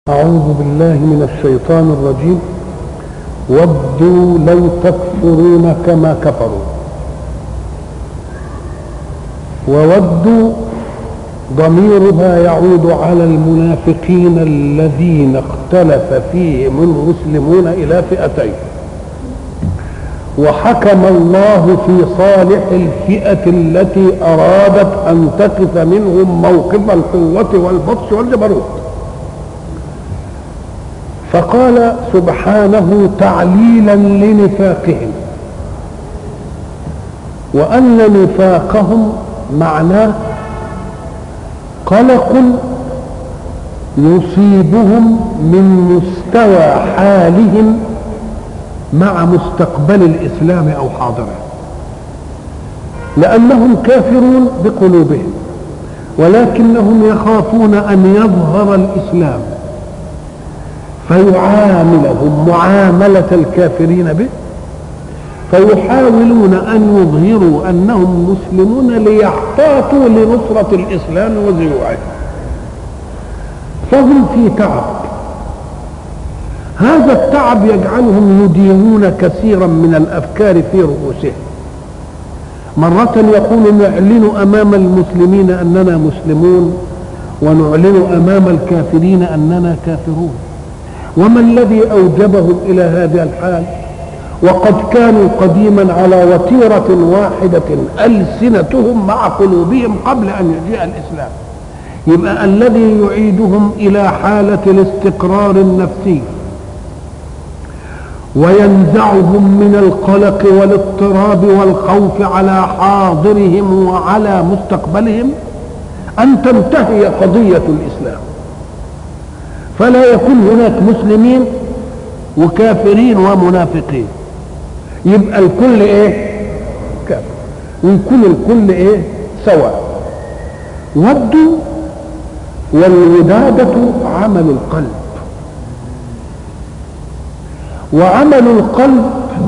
أعوذ بالله من الشيطان الرجيم ودوا لو تكفرون كما كفروا وودوا ضميرها يعود على المنافقين الذين اختلف فيهم المسلمون إلى فئتين وحكم الله في صالح الفئة التي أرادت أن تقف منهم موقف القوة والبطش والجبروت فقال سبحانه تعليلا لنفاقهم وأن نفاقهم معناه قلق يصيبهم من مستوى حالهم مع مستقبل الإسلام أو حاضره لأنهم كافرون بقلوبهم ولكنهم يخافون أن يظهر الإسلام فيعاملهم معاملة الكافرين به فيحاولون أن يظهروا أنهم مسلمون ليحتاطوا لنصرة الإسلام وزيوعه فهم في تعب هذا التعب يجعلهم يدينون كثيرا من الأفكار في رؤوسهم مرة يقول نعلن أمام المسلمين أننا مسلمون ونعلن أمام الكافرين أننا كافرون وما الذي أوجبهم إلى هذا الحال وقد كانوا قديما على وتيرة واحدة ألسنتهم مع قلوبهم قبل أن يجيء الإسلام يبقى الذي يعيدهم إلى حالة الاستقرار النفسي وينزعهم من القلق والاضطراب والخوف على حاضرهم وعلى مستقبلهم أن تنتهي قضية الإسلام فلا يكون هناك مسلمين وكافرين ومنافقين يبقى الكل ايه كافر ويكون الكل ايه سواء ودوا والودادة عمل القلب وعمل القلب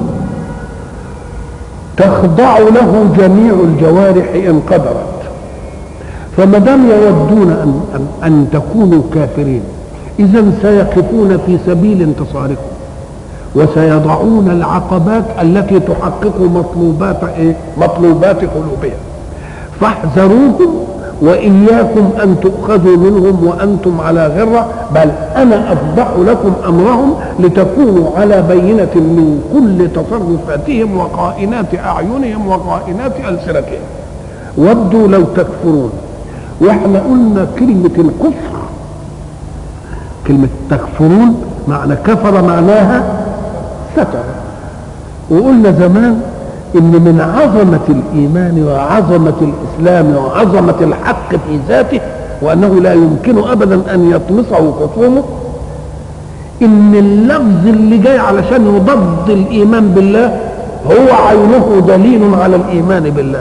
تخضع له جميع الجوارح ان قدرت فما دام يودون ان ان, أن تكونوا كافرين إذا سيقفون في سبيل انتصاركم وسيضعون العقبات التي تحقق مطلوبات إيه؟ مطلوبات قلوبهم فاحذروهم وإياكم أن تؤخذوا منهم وأنتم على غرة بل أنا أفضح لكم أمرهم لتكونوا على بينة من كل تصرفاتهم وقائنات أعينهم وقائنات ألسنتهم ودوا لو تكفرون واحنا قلنا كلمة الكفر كلمة تكفرون معنى كفر معناها ستر وقلنا زمان ان من عظمة الايمان وعظمة الاسلام وعظمة الحق في ذاته وانه لا يمكن ابدا ان يطمسه خصومه ان اللفظ اللي جاي علشان يضد الايمان بالله هو عينه دليل على الايمان بالله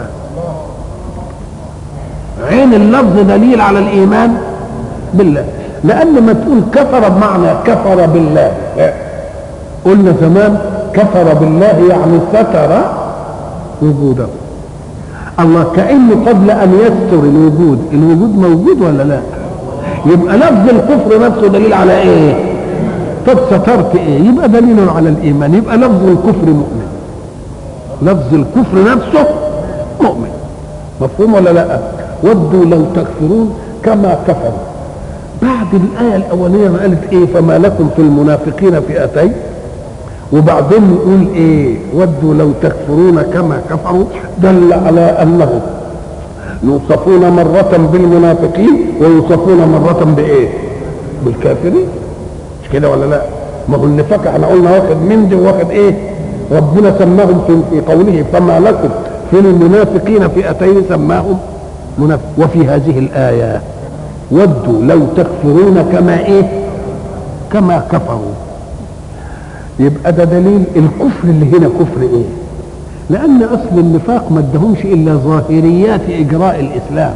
عين اللفظ دليل على الايمان بالله لأن ما تقول كفر بمعنى كفر بالله قلنا زمان كفر بالله يعني ستر وجوده الله كأنه قبل أن يستر الوجود الوجود موجود ولا لا يبقى لفظ الكفر نفسه دليل على ايه طب سترت ايه يبقى دليل على الايمان يبقى لفظ الكفر مؤمن لفظ الكفر نفسه مؤمن مفهوم ولا لا ودوا لو تكفرون كما كفروا بعد الآية الأولية ما قالت إيه فما لكم في المنافقين فئتين وبعدين نقول إيه ودوا لو تكفرون كما كفروا دل على أنهم يوصفون مرة بالمنافقين ويوصفون مرة بإيه بالكافرين مش كده ولا لا ما هو النفاق احنا قلنا واخد من دي واخد ايه ربنا سماهم في, في قوله فما لكم في المنافقين فئتين سماهم منافق وفي هذه الآية ودوا لو تكفرون كما ايه كما كفروا يبقى ده دليل الكفر اللي هنا كفر ايه لان اصل النفاق ما ادهمش الا ظاهريات اجراء الاسلام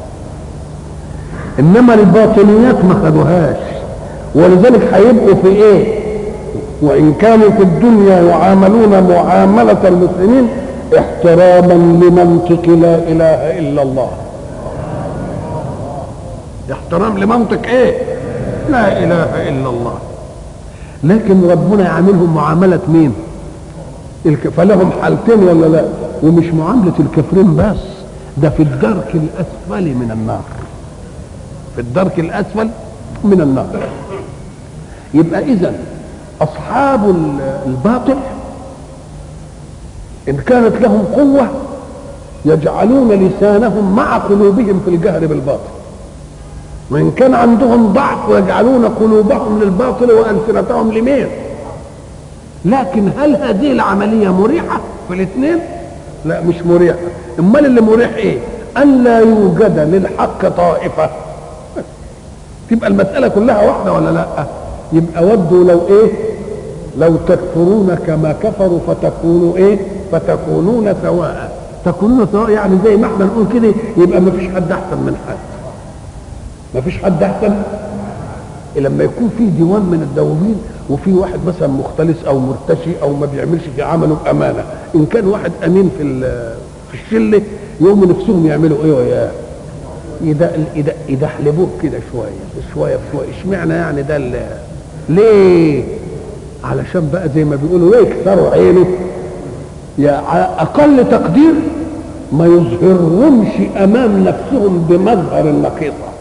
انما الباطنيات ما خدوهاش ولذلك هيبقوا في ايه وان كانوا في الدنيا يعاملون معامله المسلمين احتراما لمنطق لا اله الا الله احترام لمنطق ايه لا اله الا الله لكن ربنا يعاملهم معامله مين الك... فلهم حالتين ولا لا ومش معامله الكافرين بس ده في الدرك الاسفل من النار في الدرك الاسفل من النار يبقى اذا اصحاب الباطل ان كانت لهم قوه يجعلون لسانهم مع قلوبهم في الجهر بالباطل وان كان عندهم ضعف ويجعلون قلوبهم للباطل والسنتهم لمين لكن هل هذه العمليه مريحه في الاثنين لا مش مريحه امال اللي مريح ايه ان لا يوجد للحق طائفه تبقى المساله كلها واحده ولا لا يبقى ودوا لو ايه لو تكفرون كما كفروا فتكونوا ايه فتكونون سواء تكونون سواء يعني زي ما احنا نقول كده يبقى ما فيش حد احسن من حد ما فيش حد احسن لما يكون في ديوان من الدواوين وفي واحد مثلا مختلس او مرتشي او ما بيعملش في عمله بامانه ان كان واحد امين في في الشله يوم نفسهم يعملوا ايه وياه يدحلبوه كده شويه شويه بشويه اشمعنى يعني ده ليه علشان بقى زي ما بيقولوا يكسروا عينه يا اقل تقدير ما يظهرهمش امام نفسهم بمظهر النقيصه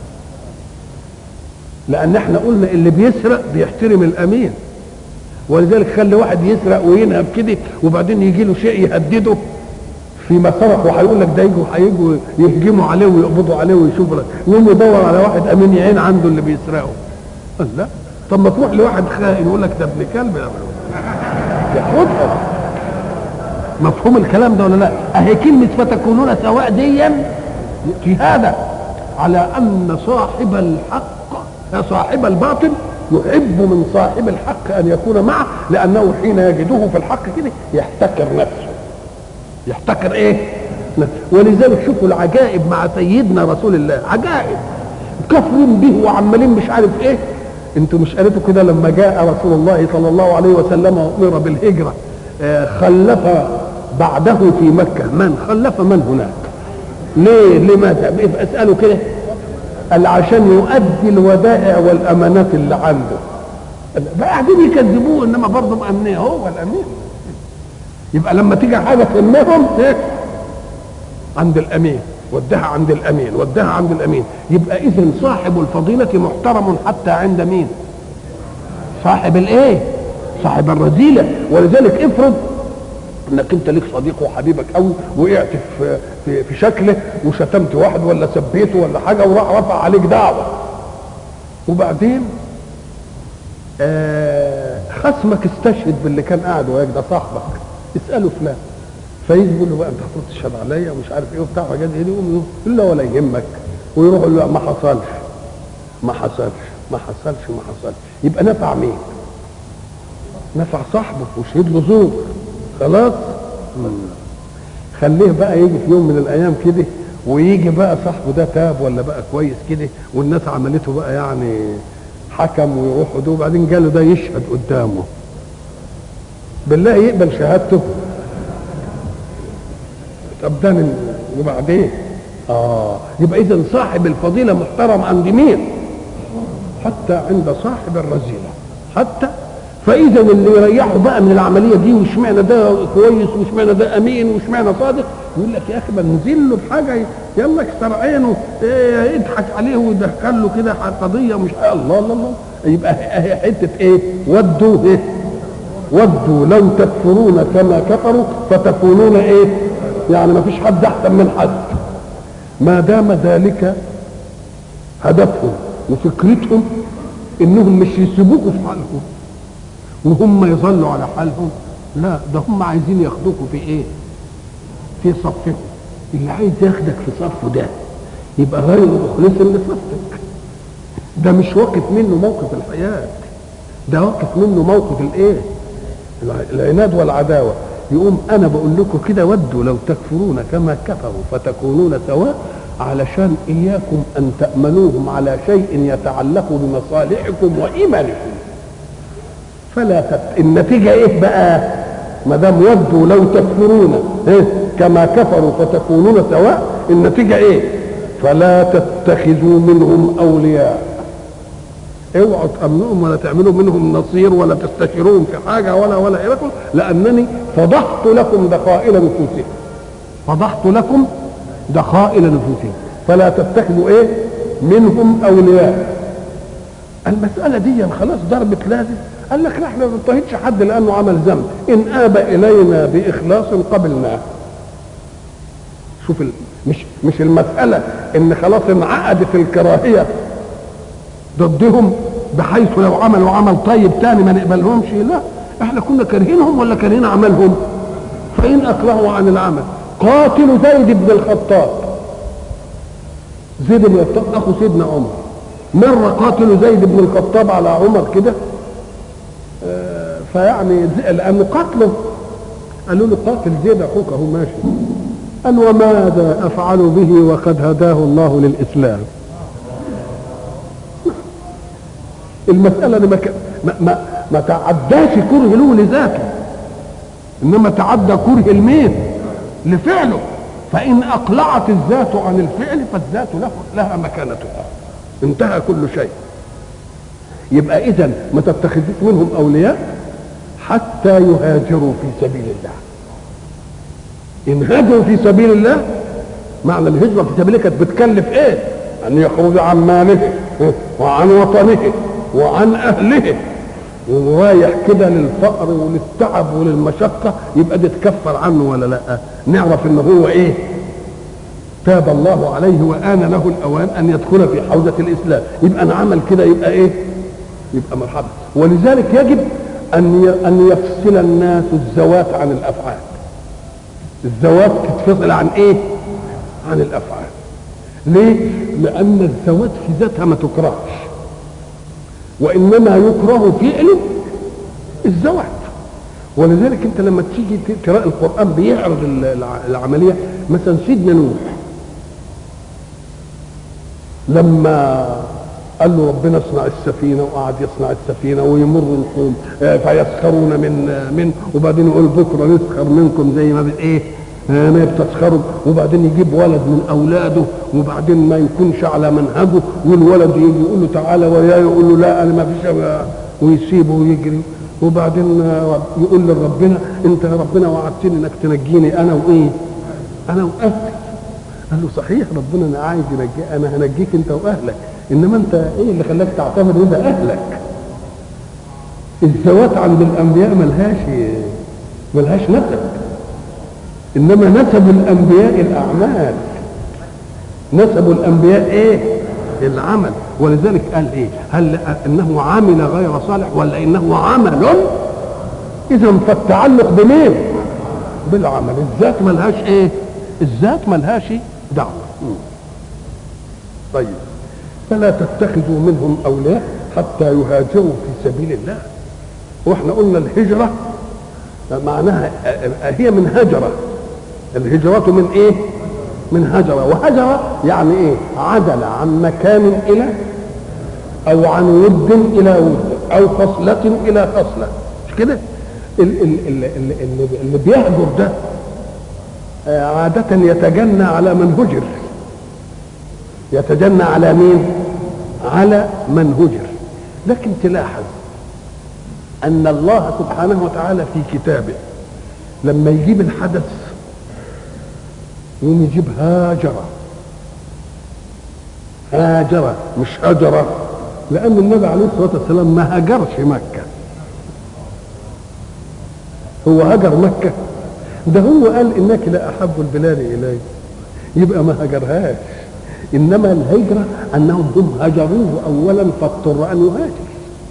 لان احنا قلنا اللي بيسرق بيحترم الامين ولذلك خلي واحد يسرق وينهب كده وبعدين يجي له شيء يهدده في مسارح وهيقول لك ده يجوا هيجوا يهجموا عليه ويقبضوا عليه ويشوفوا لك يقوم يدور على واحد امين يعين عنده اللي بيسرقه قال لا طب ما تروح لواحد خائن يقول لك ده ابن كلب ياخدها مفهوم الكلام ده ولا لا اهي كلمه فتكونون سواء ديا هذا على ان صاحب الحق صاحب الباطل يحب من صاحب الحق ان يكون معه لانه حين يجده في الحق كده يحتكر نفسه يحتكر ايه نفسه ولذلك شوفوا العجائب مع سيدنا رسول الله عجائب كفرين به وعمالين مش عارف ايه انتوا مش قريتوا كده لما جاء رسول الله صلى الله عليه وسلم وامر بالهجره آه خلف بعده في مكه من خلف من هناك ليه لماذا اساله كده قال عشان يؤدي الودائع والامانات اللي عنده قاعدين يكذبوه انما برضه مأمنيه هو الامين يبقى لما تيجي حاجه تهمهم ايه عند الامين ودها عند الامين ودها عند الامين يبقى اذا صاحب الفضيله محترم حتى عند مين صاحب الايه صاحب الرذيله ولذلك افرض انك انت ليك صديق وحبيبك قوي وقعت في في, في شكله وشتمت واحد ولا سبيته ولا حاجه وراح رفع عليك دعوه وبعدين آه خصمك استشهد باللي كان قاعد وياك ده صاحبك اساله فلان فيجي يقول له بقى انت المفروض تشهد عليا ومش عارف ايه وبتاع حاجات زي دي يقوم يقول له ولا يهمك ويروح يقول له ما حصلش ما حصلش ما حصلش ما حصلش يبقى نفع مين؟ نفع صاحبه وشهد له زور خلاص خليه بقى يجي في يوم من الايام كده ويجي بقى صاحبه ده تاب ولا بقى كويس كده والناس عملته بقى يعني حكم ويروحوا ده وبعدين جاله ده يشهد قدامه بالله يقبل شهادته طب ده وبعدين اه يبقى اذا صاحب الفضيله محترم عند مين حتى عند صاحب الرذيله حتى فاذا اللي يريحه بقى من العمليه دي واشمعنى ده كويس واشمعنى ده امين واشمعنى صادق يقول لك يا اخي ما ننزل له بحاجه يلا اكسر عينه إيه يضحك عليه ويدخل له كده قضيه مش الله الله الله يبقى حته ايه ودوا ايه ودوا لو تكفرون كما كفروا فتكونون ايه يعني ما فيش حد احسن من حد ما دام ذلك هدفهم وفكرتهم انهم مش يسيبوكوا في حالكم وهم يظلوا على حالهم لا ده هم عايزين ياخدوكوا في ايه في صفهم اللي عايز ياخدك في صفه ده يبقى غير مخلص لصفك ده مش واقف منه موقف الحياة ده واقف منه موقف الايه العناد والعداوة يقوم انا بقول لكم كده ودوا لو تكفرون كما كفروا فتكونون سواء علشان اياكم ان تأمنوهم على شيء يتعلق بمصالحكم وايمانكم فلا تت... النتيجة ايه بقى ما دام ودوا لو تكفرون إيه؟ كما كفروا فتكونون سواء النتيجة ايه فلا تتخذوا منهم اولياء اوعوا تامنوهم ولا تعملوا منهم نصير ولا تستشيروهم في حاجه ولا ولا الى آخره، لانني فضحت لكم دخائل نفوسهم فضحت لكم دخائل نفوسهم فلا تتخذوا ايه منهم اولياء المساله دي خلاص ضربت لازم قال لك لا احنا ما بنضطهدش حد لانه عمل ذنب ان ابى الينا باخلاص قبلناه شوف ال... مش مش المساله ان خلاص انعقدت الكراهيه ضدهم بحيث لو عملوا عمل طيب تاني ما نقبلهمش لا احنا كنا كارهينهم ولا كارهين عملهم فان اكرهوا عن العمل قاتلوا زيد بن الخطاب زيد بن الخطاب اخو سيدنا عمر مره قاتلوا زيد بن الخطاب على عمر كده آه، فيعني زي- لانه قتله قالوا له قاتل زيد اخوك اهو ماشي قال وماذا افعل به وقد هداه الله للاسلام المساله دي ما ك- ما ما, ما تعداش كره له لذاته انما تعدى كره المين لفعله فان اقلعت الذات عن الفعل فالذات له لها مكانتها انتهى كل شيء يبقى اذا ما تتخذوش منهم اولياء حتى يهاجروا في سبيل الله ان هاجروا في سبيل الله معنى الهجره في سبيل الله كانت بتكلف ايه ان يخرج عن ماله وعن وطنه وعن اهله ورايح كده للفقر وللتعب وللمشقه يبقى دي تكفر عنه ولا لا نعرف ان هو ايه تاب الله عليه وآن له الأوان أن يدخل في حوزة الإسلام يبقى أنا عمل كده يبقى إيه يبقى مرحبا ولذلك يجب أن ي- أن يفصل الناس الزوات عن الأفعال الزوات تتفصل عن إيه عن الأفعال ليه لأن الزوات في ذاتها ما تكرهش وإنما يكره فعل الزوات ولذلك انت لما تيجي تقرا القران بيعرض الع- العمليه مثلا سيدنا نوح لما قال له ربنا اصنع السفينه وقعد يصنع السفينه ويمر القوم آه، فيسخرون من آه، من وبعدين يقول بكره نسخر منكم زي ما بت- ايه آه، ما بتسخروا وبعدين يجيب ولد من اولاده وبعدين ما يكونش على منهجه والولد يجي يقول له تعالى وياه يقول له لا انا ما فيش آه، ويسيبه ويجري وبعدين آه، يقول لربنا انت يا ربنا وعدتني انك تنجيني انا وايه انا واهلي قال له صحيح ربنا انا عايز ينجي انا هنجيك انت واهلك انما انت ايه اللي خلاك تعتبر ان ده اهلك الزوات عند الانبياء ملهاش ملهاش نسب انما نسب الانبياء الاعمال نسب الانبياء ايه العمل ولذلك قال ايه هل انه عمل غير صالح ولا انه عمل اذا فالتعلق بمين بالعمل الذات ملهاش ايه الذات ملهاش دعوه مم. طيب فلا تتخذوا منهم اولياء حتى يهاجروا في سبيل الله واحنا قلنا الهجره معناها هي من هجره الهجرة من ايه من هجرة وهجر يعني ايه عدل عن مكان الى او عن ود الى ود او فصلة الى فصلة مش كده ال- ال- ال- ال- اللي اللي بيهجر ده آه، عادة يتجنى على من هجر يتجنى على مين على من هجر لكن تلاحظ ان الله سبحانه وتعالى في كتابه لما يجيب الحدث يقوم يجيب هاجرة هاجرة مش هجرة لأن النبي عليه الصلاة والسلام ما هاجرش مكة هو هاجر مكة ده هو قال إنك لا أحب البلاد إلي يبقى ما هاجرهاش إنما الهجرة أنهم هم هجروه أولا فاضطر أن يهاجر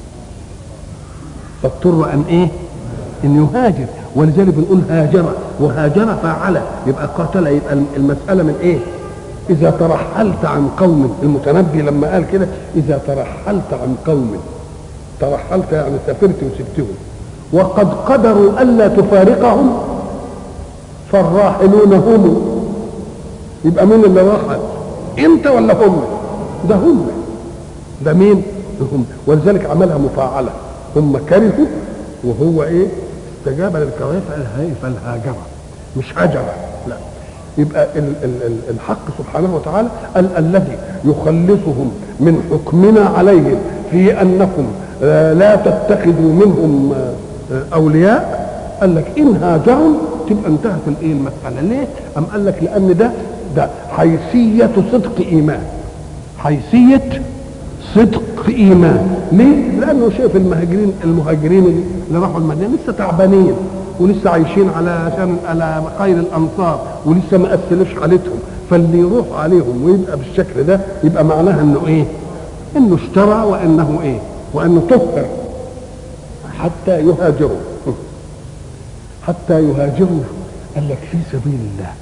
فاضطر أن إيه؟ أن يهاجر ولذلك بنقول هاجر وهاجر فعل يبقى قاتل يبقى المسألة من إيه؟ إذا ترحلت عن قوم المتنبي لما قال كده إذا ترحلت عن قوم ترحلت يعني سافرت وسبتهم وقد قدروا ألا تفارقهم فالراحلون هم يبقى مين اللي رحل انت ولا هم ده هم ده مين هم ولذلك عملها مفاعلة هم كرهوا وهو ايه استجاب للكراهية فالهاي فالهاجرة مش هجرة لا يبقى ال ال ال الحق سبحانه وتعالى قال الذي يخلصهم من حكمنا عليهم في انكم آه، لا تتخذوا منهم آه، آه، اولياء قال لك ان هاجروا تبقى انتهت الايه المساله ليه؟ ام قال لك لان ده ده حيثيه صدق ايمان حيثيه صدق ايمان ليه؟ لانه شايف المهاجرين المهاجرين اللي راحوا المدينه لسه تعبانين ولسه عايشين على عشان على خير الانصار ولسه ما اسلفش حالتهم فاللي يروح عليهم ويبقى بالشكل ده يبقى معناها انه ايه؟ انه اشترى وانه ايه؟ وانه طهر حتى يهاجروا حتى يهاجروا قال لك في سبيل الله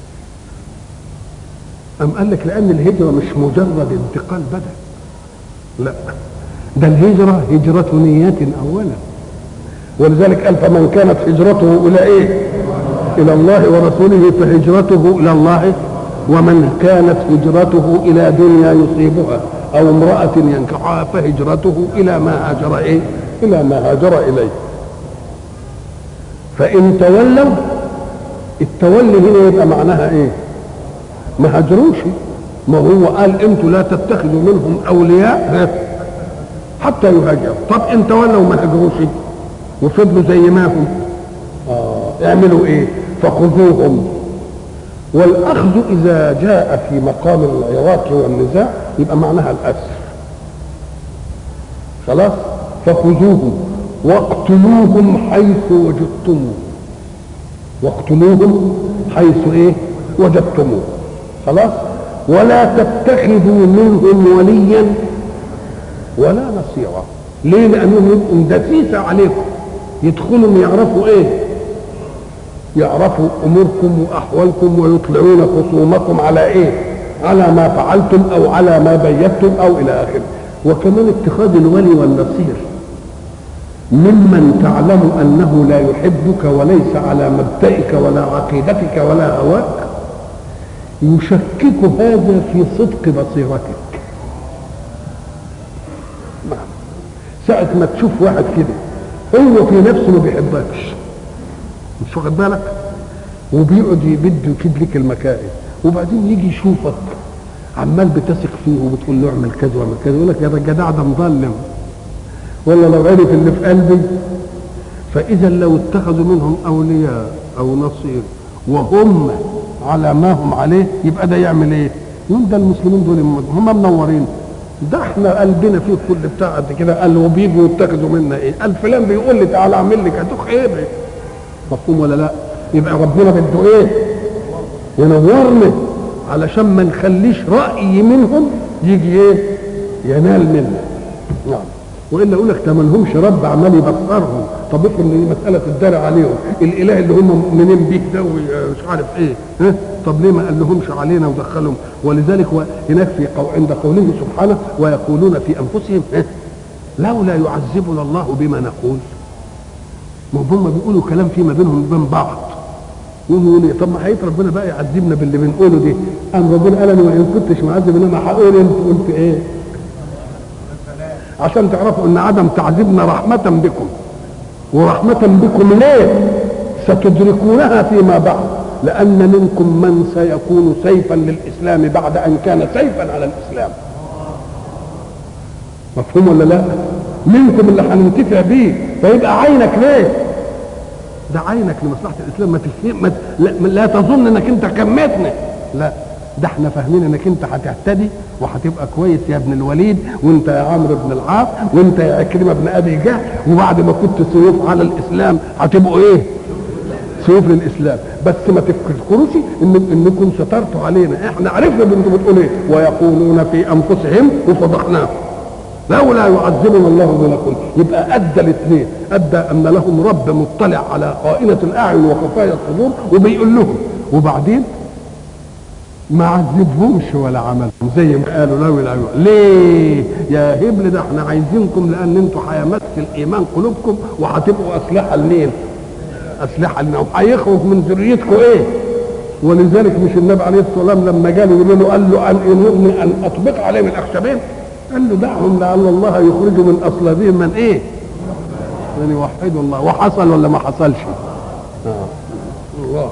أم قال لك لأن الهجرة مش مجرد انتقال بدن لا ده الهجرة هجرة نيات أولا ولذلك قال فمن كانت هجرته إلى إيه؟ إلى الله ورسوله فهجرته إلى الله ومن كانت هجرته إلى دنيا يصيبها أو امرأة ينكحها فهجرته إلى ما هاجر إيه؟ إلى ما هاجر إليه فإن تولوا التولي هنا يبقى معناها إيه؟ ما هاجروش ما هو قال انتوا لا تتخذوا منهم اولياء حتى يهاجروا طب ان تولوا ما هاجروش وفضلوا زي ما هم آه. اعملوا ايه فخذوهم والاخذ اذا جاء في مقام العراق والنزاع يبقى معناها الاسر خلاص فخذوهم واقتلوهم حيث وجدتموه واقتلوهم حيث ايه وجدتموه خلاص ولا تتخذوا منهم وليا ولا نصيرا ليه لانهم يبقوا دسيسه عليكم يدخلوا يعرفوا ايه يعرفوا اموركم واحوالكم ويطلعون خصومكم على ايه على ما فعلتم او على ما بيتم او الى اخره وكمان اتخاذ الولي والنصير ممن تعلم انه لا يحبك وليس على مبدئك ولا عقيدتك ولا هواك يشكك هذا في صدق بصيرتك نعم ساعة ما تشوف واحد كده هو في نفسه ما بيحبكش مش واخد بالك وبيقعد بده يكيد لك المكائد وبعدين يجي يشوفك عمال بتثق فيه وبتقول له اعمل كذا واعمل كذا يقول لك يا الجدع ده مظلم ولا لو عرف اللي في قلبي فاذا لو اتخذوا منهم اولياء او نصير وهم على ما هم عليه يبقى ده يعمل ايه يقول ده المسلمين دول هم منورين ده احنا قلبنا فيه كل بتاع قد كده قال وبيجوا يتخذوا منا ايه قال فلان بيقول لي تعالى اعمل لك هتوخ ايه مفهوم ولا لا يبقى ربنا بده ايه ينورنا علشان ما نخليش راي منهم يجي ايه ينال منا نعم والا يقول لك ده ما لهمش رب عمال يبصرهم طب افرض ان دي مساله تدار عليهم الاله اللي هم مؤمنين به ده مش عارف ايه ها طب ليه ما قال لهمش علينا ودخلهم ولذلك هناك في قو... عند قوله سبحانه ويقولون في انفسهم ها لولا يعذبنا الله بما نقول ما هم بيقولوا كلام فيما بينهم وبين بعض يقولوا لي طب ما حقيقة ربنا بقى يعذبنا باللي بنقوله دي قام ربنا قال انا وان كنتش معذب انما هقول انت قلت ايه عشان تعرفوا ان عدم تعذيبنا رحمة بكم ورحمة بكم ليه ستدركونها فيما بعد لأن منكم من سيكون سيفا للإسلام بعد أن كان سيفا على الإسلام مفهوم ولا لا منكم اللي هننتفع بيه فيبقى عينك ليه ده عينك لمصلحة الإسلام ما تفهم ما لا, لا تظن انك انت كمتنا لا ده احنا فاهمين انك انت هتهتدي وهتبقى كويس يا ابن الوليد وانت يا عمرو بن العاص وانت يا عكرمه بن ابي جهل وبعد ما كنت سيوف على الاسلام هتبقوا ايه؟ سيوف للاسلام بس ما تفكروش ان انكم سترتوا علينا احنا عرفنا انتم بتقولوا ايه ويقولون في انفسهم وفضحناهم لولا يعذبنا الله بما قلت يبقى ادى الاثنين ادى ان لهم رب مطلع على خائنه الاعين وخفايا الصدور وبيقول لهم وبعدين ما عذبهمش ولا عملهم زي ما قالوا لو لا ليه يا هبل ده احنا عايزينكم لان انتوا هيمس الايمان قلوبكم وهتبقوا اسلحه لمين اسلحه لنا وهيخرج من ذريتكم ايه ولذلك مش النبي عليه الصلاه والسلام لما جاله يقول له قال له ان امرني ان اطبق عليهم الاخشبين قال له دعهم لعل الله يخرج من اصلابهم من ايه من يوحدوا الله وحصل ولا ما حصلش آه. الله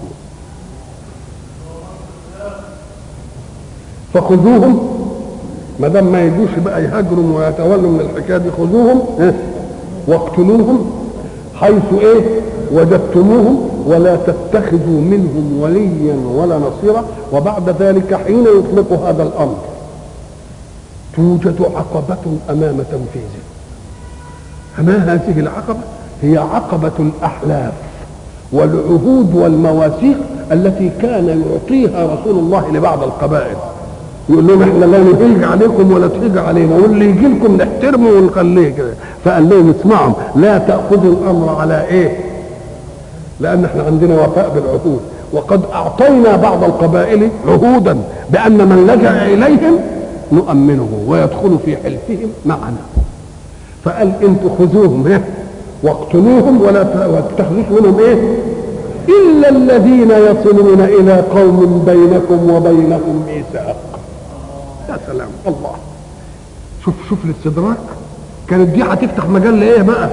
فخذوهم ما دام ما يجوش بقى يهاجروا ويتولوا من الحكايه دي خذوهم ها، واقتلوهم حيث ايه وجدتموهم ولا تتخذوا منهم وليا ولا نصيرا وبعد ذلك حين يطلق هذا الامر توجد عقبة أمام تنفيذه ما هذه العقبة هي عقبة الأحلاف والعهود والمواثيق التي كان يعطيها رسول الله لبعض القبائل يقول لهم احنا لا نهيج عليكم ولا تهيج علينا واللي يجي لكم نحترمه ونخليه كده فقال لهم اسمعوا لا تاخذوا الامر على ايه؟ لان احنا عندنا وفاء بالعهود وقد اعطينا بعض القبائل عهودا بان من لجا اليهم نؤمنه ويدخل في حلفهم معنا فقال انتم خذوهم ايه واقتلوهم ولا تتخذوش منهم ايه الا الذين يصلون الى قوم بينكم وبينهم ميثاق يا سلام الله شوف شوف الاستدراك كانت دي هتفتح مجال لايه بقى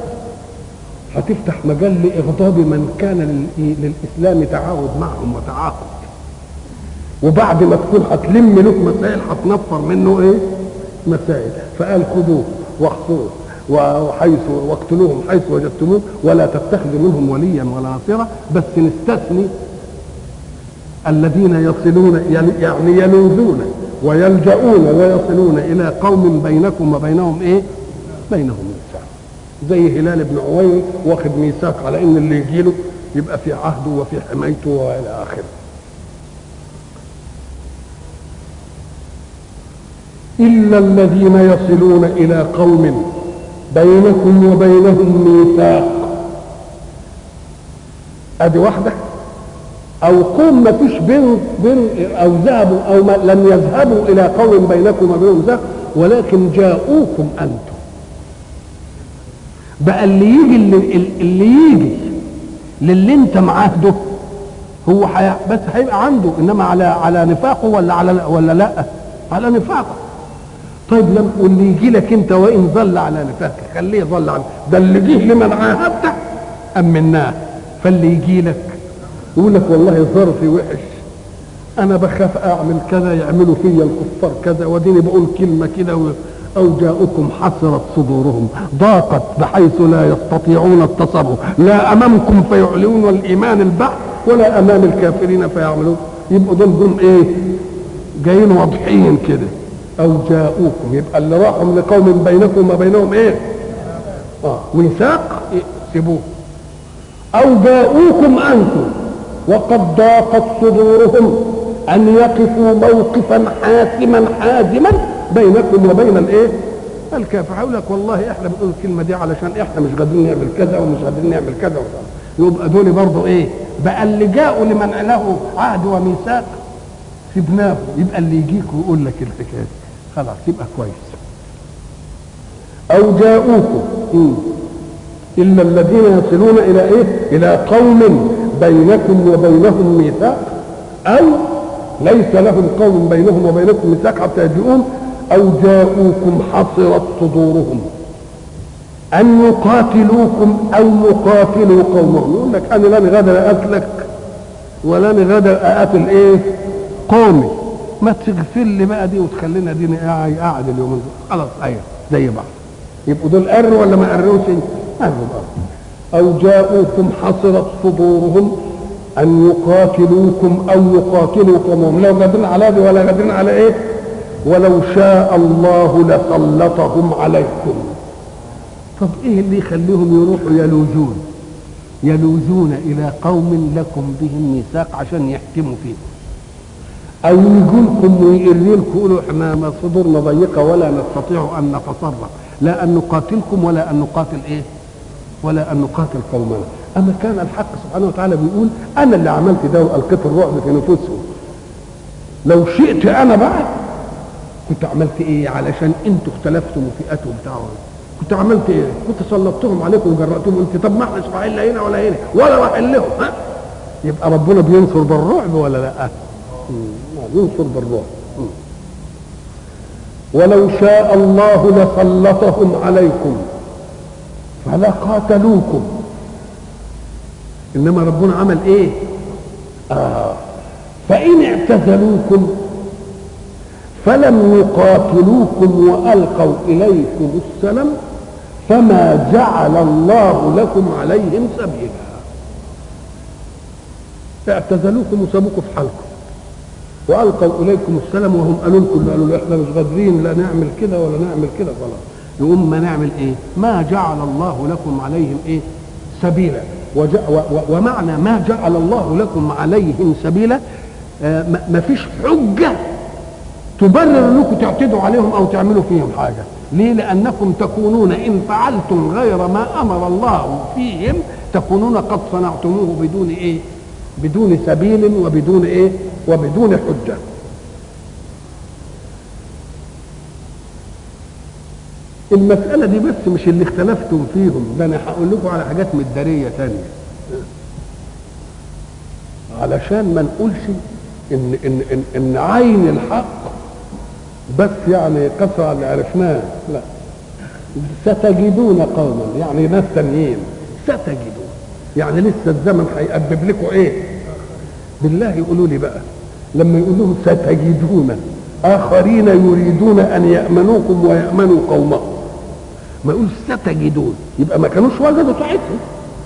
هتفتح مجال لاغضاب من كان لل- للاسلام تعاهد معهم وتعاقد وبعد ما تكون هتلم له مسائل هتنفر منه ايه مسائل فقال خذوه واخذوه وحيث واقتلوهم حيث وجدتموه ولا تتخذوا منهم وليا ولا نصيرا بس نستثني الذين يصلون يعني يلوذون ويلجؤون ويصلون الى قوم بينكم وبينهم ايه؟ بينهم ميثاق زي هلال بن عويل واخد ميثاق على ان اللي يجي له يبقى في عهده وفي حمايته والى اخره. الا الذين يصلون الى قوم بينكم وبينهم ميثاق ادي واحده او قوم ما فيش بين بين او ذهبوا او ما لم يذهبوا الى قوم بينكم وبينهم ميثاق ولكن جاءوكم انتم بقى اللي يجي اللي, اللي يجي للي انت معاهده هو حي... بس هيبقى عنده انما على على نفاقه ولا على ولا لا على نفاقه طيب لم واللي يجي لك انت وان ظل على نفاقك خليه يظل على ده اللي جه لمن عاهدته امناه فاللي يجي لك يقول لك والله ظرفي وحش انا بخاف اعمل كذا يعملوا فيا الكفار كذا وديني بقول كلمه كده و... او جاءكم حسرت صدورهم ضاقت بحيث لا يستطيعون التصرف لا امامكم فيعلنون الايمان البحث ولا امام الكافرين فيعملون يبقوا دول دول ايه جايين واضحين كده او جاءوكم يبقى اللي راحوا لقوم بينكم وبينهم ايه اه ميثاق إيه؟ سيبوه او جاءوكم انتم وقد ضاقت صدورهم ان يقفوا موقفا حاسما حازما بينكم وبين الايه الكافر هيقول لك والله احنا بنقول الكلمه دي علشان احنا مش قادرين نعمل كذا ومش قادرين نعمل كذا وكذا يبقى دول برضه ايه بقى اللي جاءوا لمن له عهد وميثاق سيبناه يبقى اللي يجيك ويقول لك الحكايه دي خلاص يبقى كويس او جاءوكم مم. الا الذين يصلون الى ايه الى قوم بينكم وبينهم ميثاق او ليس لهم قوم بينهم وبينكم ميثاق حتى يجيئون او جاءوكم حصرت صدورهم ان يقاتلوكم او يقاتلوا قومهم يقول لك انا لن غادر اقتلك ولن غادر اقاتل ايه قومي ما تغفر لي بقى دي وتخلينا دي قاعد اليومين دول خلاص ايوه زي بعض يبقوا دول قروا ولا ما قروش قروا بقى او جاءوكم حصرت صدورهم ان يقاتلوكم او يقاتلوا قومهم لو قادرين على دي ولا قادرين على ايه ولو شاء الله لسلطهم عليكم طب ايه اللي يخليهم يروحوا يلوذون يلوذون الى قوم لكم بهم ميثاق عشان يحكموا فيكم او يجوا لكم ويقروا لكم يقولوا احنا ما صدورنا ضيقه ولا نستطيع ان نتصرف لا ان نقاتلكم ولا ان نقاتل ايه ولا ان نقاتل قومنا اما كان الحق سبحانه وتعالى بيقول انا اللي عملت ده والقيت الرعب في نفوسهم لو شئت انا بقى كنت عملت ايه علشان انتوا اختلفتم وفئاتهم بتاعهم كنت عملت ايه كنت سلطتهم عليكم وجرأتهم قلت طب ما احنا اسماعيل لا هنا ولا هنا ولا راح لهم ها يبقى ربنا بينصر بالرعب ولا لا ينصر بالرعب ولو شاء الله لسلطهم عليكم فلقاتلوكم انما ربنا عمل ايه آه فان اعتزلوكم فلم يقاتلوكم والقوا اليكم السلام فما جعل الله لكم عليهم سبيلا اعتزلوكم وسابوكم في حالكم والقوا اليكم السلام وهم قالوا لكم قالوا احنا مش قادرين لا نعمل كده ولا نعمل كده خلاص يقوم ما نعمل ايه ما جعل الله لكم عليهم ايه سبيلا وج... و... و... ومعنى ما جعل الله لكم عليهم سبيلا آه ما فيش حجه تبرر انكم تعتدوا عليهم او تعملوا فيهم حاجه ليه لانكم تكونون ان فعلتم غير ما امر الله فيهم تكونون قد صنعتموه بدون ايه بدون سبيل وبدون ايه وبدون حجه المسألة دي بس مش اللي اختلفتم فيهم ده أنا هقول لكم على حاجات مدارية تانية علشان ما نقولش إن إن إن, إن عين الحق بس يعني قصر اللي عرفناه لا ستجدون قوما يعني ناس تانيين ستجدون يعني لسه الزمن هيقبب لكم ايه بالله يقولوا لي بقى لما يقول لهم ستجدون اخرين يريدون ان يامنوكم ويامنوا قومهم ما يقول ستجدون يبقى ما كانوش وجدوا طاعتهم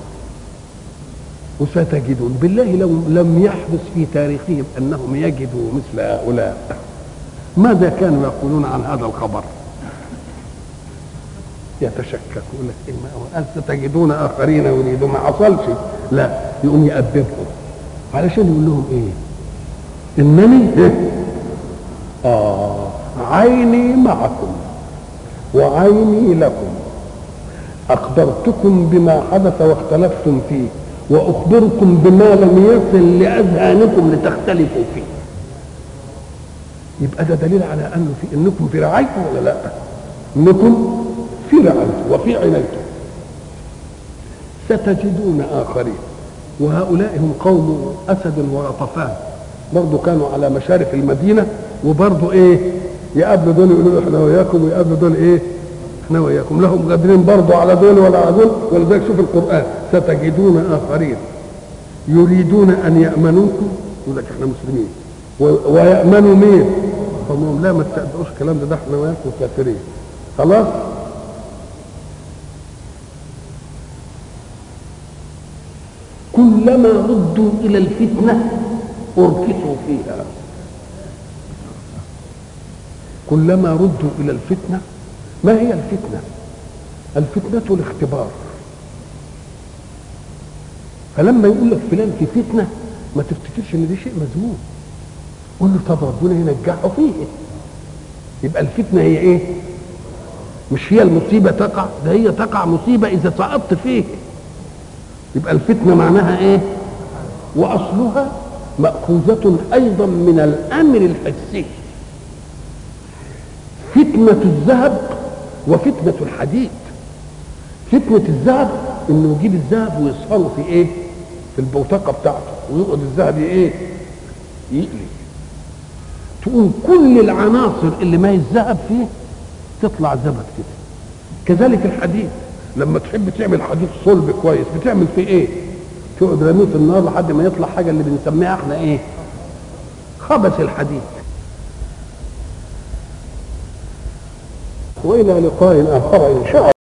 وستجدون بالله لو لم يحدث في تاريخهم انهم يجدوا مثل هؤلاء ماذا كانوا يقولون عن هذا الخبر يتشكك يقول لك إيه قال ستجدون اخرين يريدون ما حصلش لا يقوم يأببهم علشان يقول لهم ايه انني إيه؟ اه عيني معكم وعيني لكم اخبرتكم بما حدث واختلفتم فيه واخبركم بما لم يصل لاذهانكم لتختلفوا فيه يبقى ده دليل على انه في انكم في رعايته ولا لا انكم في رعايته وفي عنايته ستجدون اخرين وهؤلاء هم قوم اسد وغطفان برضه كانوا على مشارف المدينه وبرضه ايه يقابلوا دول يقولوا احنا وياكم ويقابلوا دول ايه احنا وياكم لهم قادرين برضه على دول ولا على دول ولذلك شوف القران ستجدون اخرين يريدون ان يامنوكم يقول لك احنا مسلمين ويامنوا مين؟ هم لا ما تصدقوش الكلام ده ده احنا وياكم كافرين خلاص كلما ردوا الى الفتنه اركسوا فيها كلما ردوا الى الفتنه ما هي الفتنه الفتنه الاختبار فلما يقول لك فلان في فتنه ما تفتكرش ان دي شيء مذموم قول له طب ربنا ينجحه فيه يبقى الفتنه هي ايه مش هي المصيبه تقع ده هي تقع مصيبه اذا سقطت فيه يبقى الفتنه معناها ايه واصلها ماخوذه ايضا من الامر الحسي فتنه الذهب وفتنه الحديد فتنه الذهب انه يجيب الذهب ويصهره في ايه في البوتقه بتاعته ويقعد الذهب ايه يقلي تقوم كل العناصر اللي ما الذهب فيه تطلع زبد كده كذلك الحديد لما تحب تعمل حديد صلب كويس بتعمل فيه ايه تقعد رميه في النار لحد ما يطلع حاجه اللي بنسميها احنا ايه خبث الحديد والى لقاء اخر ان شاء الله